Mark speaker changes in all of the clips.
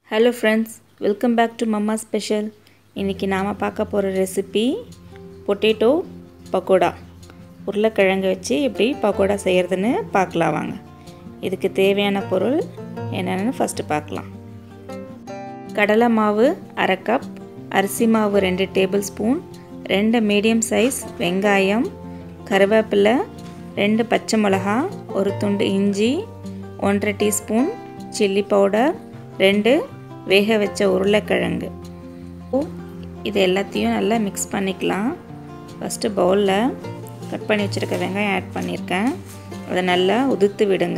Speaker 1: hello friends welcome back to mamma special இன்றைக்கி நாம் பார்க்க போகிற ரெசிபி பொட்டேட்டோ பக்கோடா உருளைக்கிழங்கு வச்சு எப்படி பக்கோடா செய்கிறதுன்னு பார்க்கலாம் வாங்க இதுக்கு தேவையான பொருள் என்னென்னு ஃபஸ்ட்டு பார்க்கலாம் கடலை மாவு அரை கப் அரிசி மாவு ரெண்டு டேபிள் ஸ்பூன் ரெண்டு மீடியம் சைஸ் வெங்காயம் கருவேப்பிலை ரெண்டு பச்சை மிளகா ஒரு துண்டு இஞ்சி ஒன்றரை டீஸ்பூன் சில்லி பவுடர் ரெண்டு வேக வச்ச உருளைக்கிழங்கு இது எல்லாத்தையும் நல்லா மிக்ஸ் பண்ணிக்கலாம் ஃபஸ்ட்டு பவுலில் கட் பண்ணி வச்சுருக்க வெங்காயம் ஆட் பண்ணியிருக்கேன் அதை நல்லா உதுத்து விடுங்க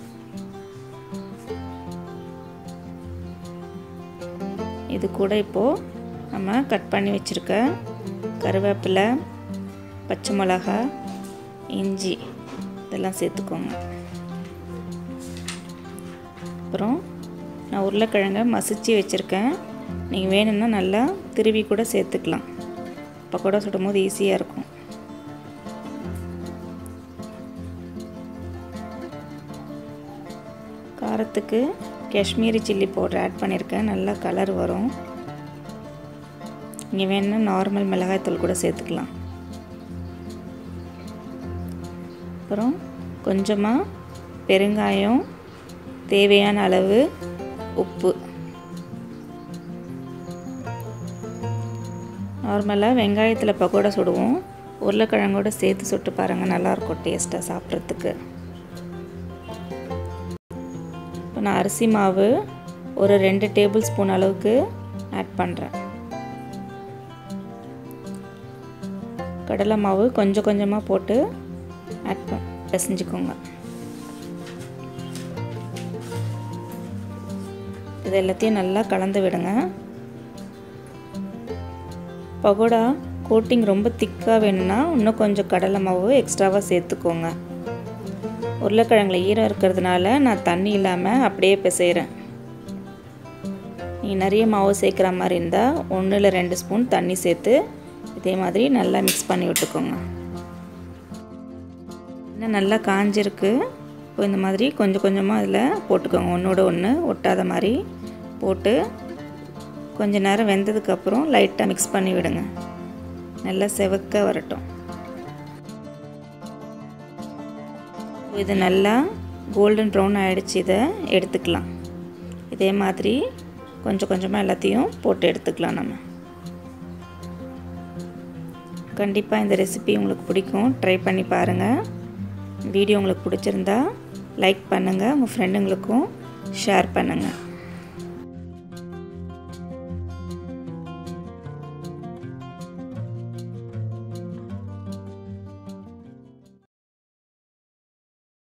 Speaker 1: இது கூட இப்போது நம்ம கட் பண்ணி வச்சுருக்க கருவேப்பிலை பச்சை மிளகா இஞ்சி இதெல்லாம் சேர்த்துக்கோங்க அப்புறம் நான் உருளைக்கிழங்க மசிச்சு வச்சுருக்கேன் நீங்கள் வேணும்னா நல்லா திருவி கூட சேர்த்துக்கலாம் பக்கோடா சுடும் போது ஈஸியாக இருக்கும் காரத்துக்கு காஷ்மீரி சில்லி பவுடர் ஆட் பண்ணியிருக்கேன் நல்லா கலர் வரும் நீங்கள் வேணும்னா நார்மல் மிளகாய்த்தூள் கூட சேர்த்துக்கலாம் அப்புறம் கொஞ்சமாக பெருங்காயம் தேவையான அளவு உப்பு நார்மலாக வெங்காயத்தில் பக்கோடா சுடுவோம் உருளைக்கிழங்கோட சேர்த்து சுட்டு பாருங்கள் நல்லாயிருக்கும் டேஸ்ட்டாக சாப்பிட்றதுக்கு இப்போ நான் அரிசி மாவு ஒரு ரெண்டு டேபிள் ஸ்பூன் அளவுக்கு ஆட் பண்ணுறேன் கடலை மாவு கொஞ்சம் கொஞ்சமாக போட்டு ஆட் ப பிசைஞ்சுக்கோங்க இது எல்லாத்தையும் நல்லா கலந்து விடுங்க பகோடா கோட்டிங் ரொம்ப திக்காக வேணும்னா இன்னும் கொஞ்சம் கடலை மாவு எக்ஸ்ட்ராவாக சேர்த்துக்கோங்க உருளைக்கிழங்குல ஈரம் இருக்கிறதுனால நான் தண்ணி இல்லாமல் அப்படியே பிசைகிறேன் நீங்கள் நிறைய மாவு சேர்க்குற மாதிரி இருந்தால் ஒன்று இல்லை ரெண்டு ஸ்பூன் தண்ணி சேர்த்து இதே மாதிரி நல்லா மிக்ஸ் பண்ணி விட்டுக்கோங்க இன்னும் நல்லா காஞ்சிருக்கு இப்போ இந்த மாதிரி கொஞ்சம் கொஞ்சமாக அதில் போட்டுக்கோங்க ஒன்றோட ஒன்று ஒட்டாத மாதிரி போட்டு கொஞ்ச நேரம் வெந்ததுக்கப்புறம் லைட்டாக மிக்ஸ் பண்ணி விடுங்க நல்லா செவக்க வரட்டும் இது நல்லா கோல்டன் ப்ரௌன் ஆகிடுச்சு இதை எடுத்துக்கலாம் இதே மாதிரி கொஞ்சம் கொஞ்சமாக எல்லாத்தையும் போட்டு எடுத்துக்கலாம் நம்ம கண்டிப்பாக இந்த ரெசிபி உங்களுக்கு பிடிக்கும் ட்ரை பண்ணி பாருங்கள் வீடியோ உங்களுக்கு பிடிச்சிருந்தா லைக் பண்ணுங்கள் உங்கள் ஃப்ரெண்டுங்களுக்கும் ஷேர் பண்ணுங்கள்